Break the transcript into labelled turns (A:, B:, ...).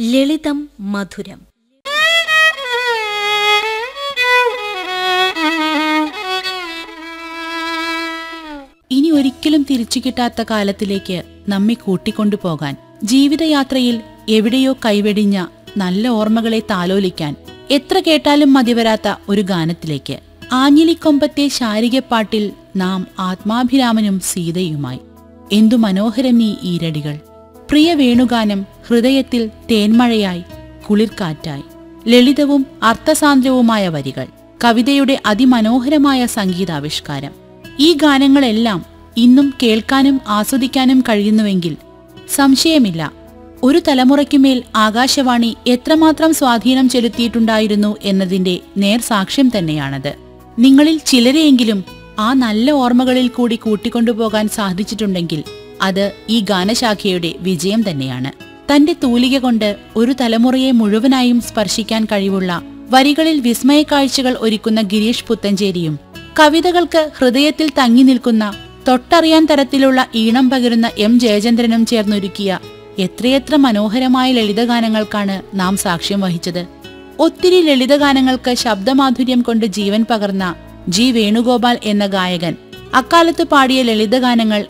A: ലളിതം മധുരം
B: ഇനി ഒരിക്കലും തിരിച്ചു കിട്ടാത്ത കാലത്തിലേക്ക് നമ്മെ കൂട്ടിക്കൊണ്ടുപോകാൻ ജീവിതയാത്രയിൽ എവിടെയോ കൈവെടിഞ്ഞ നല്ല ഓർമ്മകളെ താലോലിക്കാൻ എത്ര കേട്ടാലും മതിവരാത്ത ഒരു ഗാനത്തിലേക്ക് ആഞ്ഞിലിക്കൊമ്പത്തെ ശാരികപ്പാട്ടിൽ നാം ആത്മാഭിരാമനും സീതയുമായി എന്തു മനോഹരം ഈ ഈരടികൾ പ്രിയ വേണുഗാനം ഹൃദയത്തിൽ തേന്മഴയായി കുളിർക്കാറ്റായി ലളിതവും അർത്ഥസാന്ദ്രവുമായ വരികൾ കവിതയുടെ അതിമനോഹരമായ സംഗീതാവിഷ്കാരം ഈ ഗാനങ്ങളെല്ലാം ഇന്നും കേൾക്കാനും ആസ്വദിക്കാനും കഴിയുന്നുവെങ്കിൽ സംശയമില്ല ഒരു തലമുറയ്ക്കുമേൽ ആകാശവാണി എത്രമാത്രം സ്വാധീനം ചെലുത്തിയിട്ടുണ്ടായിരുന്നു എന്നതിന്റെ നേർസാക്ഷ്യം തന്നെയാണത് നിങ്ങളിൽ ചിലരെയെങ്കിലും ആ നല്ല ഓർമ്മകളിൽ കൂടി കൂട്ടിക്കൊണ്ടുപോകാൻ സാധിച്ചിട്ടുണ്ടെങ്കിൽ അത് ഈ ഗാനശാഖയുടെ വിജയം തന്നെയാണ് തന്റെ തൂലിക കൊണ്ട് ഒരു തലമുറയെ മുഴുവനായും സ്പർശിക്കാൻ കഴിവുള്ള വരികളിൽ വിസ്മയക്കാഴ്ചകൾ ഒരുക്കുന്ന ഗിരീഷ് പുത്തഞ്ചേരിയും കവിതകൾക്ക് ഹൃദയത്തിൽ തങ്ങി നിൽക്കുന്ന തൊട്ടറിയാൻ തരത്തിലുള്ള ഈണം പകരുന്ന എം ജയചന്ദ്രനും ചേർന്നൊരുക്കിയ എത്രയെത്ര മനോഹരമായ ലളിതഗാനങ്ങൾക്കാണ് നാം സാക്ഷ്യം വഹിച്ചത് ഒത്തിരി ലളിതഗാനങ്ങൾക്ക് ശബ്ദമാധുര്യം കൊണ്ട് ജീവൻ പകർന്ന ജി വേണുഗോപാൽ എന്ന ഗായകൻ അക്കാലത്ത് പാടിയ ലളിതഗാനങ്ങൾ